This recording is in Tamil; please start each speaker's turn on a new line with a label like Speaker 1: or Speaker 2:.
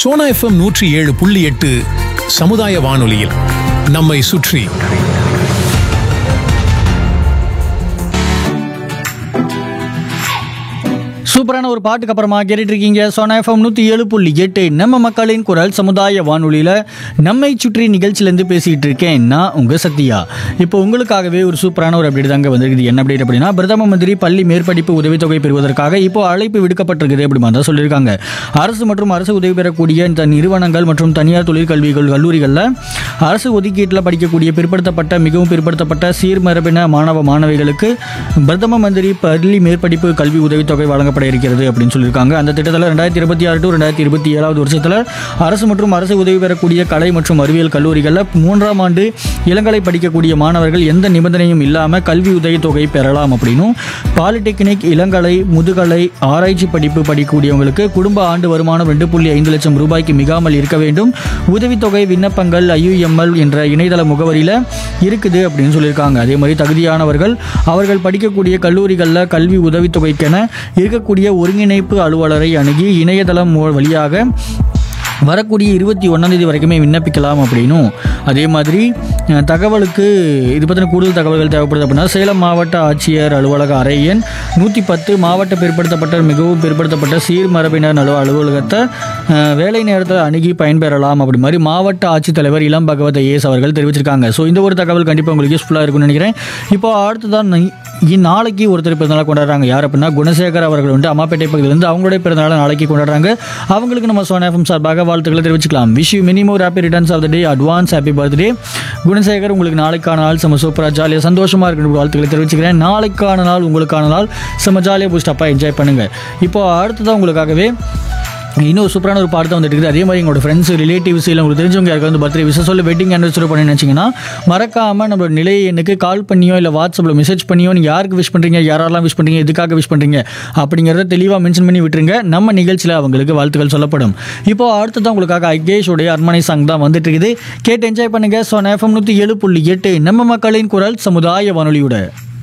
Speaker 1: சோனா எஃப்எம் நூற்றி ஏழு புள்ளி எட்டு சமுதாய வானொலியில் நம்மை சுற்றி
Speaker 2: சூப்பரான ஒரு பாட்டுக்கு அப்புறமா கேட்டுட்டு இருக்கீங்க சோனா எஃப்எம் நூற்றி ஏழு புள்ளி எட்டு நம்ம மக்களின் குரல் சமுதாய வானொலியில் நம்மை சுற்றி நிகழ்ச்சியிலேருந்து பேசிகிட்டு இருக்கேன் நான் உங்கள் சத்யா இப்போ உங்களுக்காகவே ஒரு சூப்பரான ஒரு அப்டேட் தாங்க வந்திருக்குது என்ன அப்டேட் அப்படின்னா பிரதம மந்திரி பள்ளி மேற்படிப்பு உதவித்தொகை பெறுவதற்காக இப்போ அழைப்பு விடுக்கப்பட்டிருக்குது அப்படி மாதிரி தான் சொல்லியிருக்காங்க அரசு மற்றும் அரசு உதவி பெறக்கூடிய இந்த நிறுவனங்கள் மற்றும் தனியார் தொழிற்கல்விகள் கல்லூரிகளில் அரசு ஒதுக்கீட்டில் படிக்கக்கூடிய பிற்படுத்தப்பட்ட மிகவும் பிற்படுத்தப்பட்ட சீர்மரபின மாணவ மாணவிகளுக்கு பிரதம மந்திரி பள்ளி மேற்படிப்பு கல்வி உதவித்தொகை வழங்கப்பட இருக்கிறது அப்படின்னு சொல்லியிருக்காங்க அந்த திட்டத்தில் ரெண்டாயிரத்தி இருபத்தி ஆறு டு ரெண்டாயிரத்தி இருபத்தி ஏழாவது வருஷத்தில் அரசு மற்றும் அரசு உதவி பெறக்கூடிய கலை மற்றும் அறிவியல் கல்லூரிகளில் மூன்றாம் ஆண்டு இளங்கலை படிக்கக்கூடிய மாணவர்கள் எந்த நிபந்தனையும் இல்லாமல் கல்வி உதவித்தொகை பெறலாம் அப்படின்னும் பாலிடெக்னிக் இளங்கலை முதுகலை ஆராய்ச்சி படிப்பு படிக்கக்கூடியவங்களுக்கு குடும்ப ஆண்டு வருமானம் ரெண்டு புள்ளி ஐந்து லட்சம் ரூபாய்க்கு மிகாமல் இருக்க வேண்டும் உதவித்தொகை விண்ணப்பங்கள் ஐயுஎம்எல் என்ற இணையதள முகவரியில் இருக்குது அப்படின்னு சொல்லியிருக்காங்க அதே மாதிரி தகுதியானவர்கள் அவர்கள் படிக்கக்கூடிய கல்லூரிகளில் கல்வி உதவித்தொகைக்கென இருக்கக்கூடிய ஒருங்கிணைப்பு அலுவலரை அணுகி இணையதளம் மூ- வழியாக வரக்கூடிய இருபத்தி ஒன்றாந்தேதி வரைக்குமே விண்ணப்பிக்கலாம் அப்படின்னும் அதே மாதிரி அஹ், தகவலுக்கு இது பற்றின கூடுதல் தகவல்கள் தேவைப்படுது அப்படின்னா சேலம் மாவட்ட ஆட்சியர் அலுவலக அறை எண் நூற்றி பத்து மாவட்ட பிற்படுத்தப்பட்ட மிகவும் பிற்படுத்தப்பட்ட சீர்மரபினர் நல அலுவலகத்தை அஹ், வேலை நேரத்தில் அணுகி பயன்பெறலாம் அப்படி மாதிரி மாவட்ட ஆட்சித்தலைவர் இளம் பகவத் ஐஏஎஸ் அவர்கள் தெரிவிச்சிருக்காங்க ஸோ இந்த ஒரு தகவல் கண்டிப்பாக உங்களுக்கு யூஸ்ஃபுல்லாக இருக்கும்னு நினைக்கிறேன் இப்போ அடுத்ததான் நை- இ- நாளைக்கு ஒருத்தர் பிறந்தநாள் கொண்டாடுறாங்க யார் அப்படின்னா குணசேகர் அவர்கள் வந்து அம்மாப்பேட்டை பகுதியிலிருந்து அவங்களுடைய பிறந்தநாளை நாளைக்கு கொண்டாடுறாங்க அவங்களுக்கு நம்ம சோனா எஃப்எம் சார்பாக வாழ்த்துக்களை தெரிவிச்சுக்கலாம் wish you minimum happy returns of the day advance happy birthday Gunasekar உங்களுக்கு நாளைக்கான நாள் செம்ம சூப்பராக ஜாலியாக சந்தோஷமாக இருக்கணும் வாழ்த்துக்களை தெரிவிச்சுக்கிறேன் நாளைக்கான நாள் உங்களுக்கான நாள் செம்ம ஜாலியாக பூஸ்டப்பாக என்ஜாய் பண்ணுங்கள் இப்போ அடுத்ததான் உங்களுக்காகவே இன்னும் சூப்பரான ஒரு பாட்டு தான் வந்துட்டு இருக்குது அதே மாதிரி எங்களோட ஃப்ரெண்ட்ஸ் ரிலேட்டிவ்ஸ் இல்லை உங்களுக்கு தெரிஞ்சவங்க யாருக்கு வந்து பர்த்டே விஷயம் சொல்லி வெட்டிங் ஆனிவர்சரி பண்ணி நினச்சிங்கன்னா மறக்காமல் நம்மளோட நிலை எண்ணுக்கு கால் பண்ணியோ இல்லை வாட்ஸ்அப்பில் மெசேஜ் பண்ணியோ நீங்கள் யாருக்கு விஷ் பண்ணுறீங்க யாரெல்லாம் விஷ் பண்ணுறீங்க எதுக்காக விஷ் பண்ணுறீங்க அப்படிங்கிறத தெளிவாக மென்ஷன் பண்ணி விட்டுருங்க நம்ம நிகழ்ச்சியில் அவங்களுக்கு வாழ்த்துக்கள் சொல்லப்படும் இப்போ அடுத்ததான் உங்களுக்காக அகேஷோடைய அரண்மனை சாங் தான் வந்துட்டு இருக்குது கேட்டு என்ஜாய் பண்ணுங்கள் ஸோ எஃப்எம் நூற்றி ஏழு புள்ளி எட்டு நம்ம மக்களின் குரல் சமுதாய வானொலியோட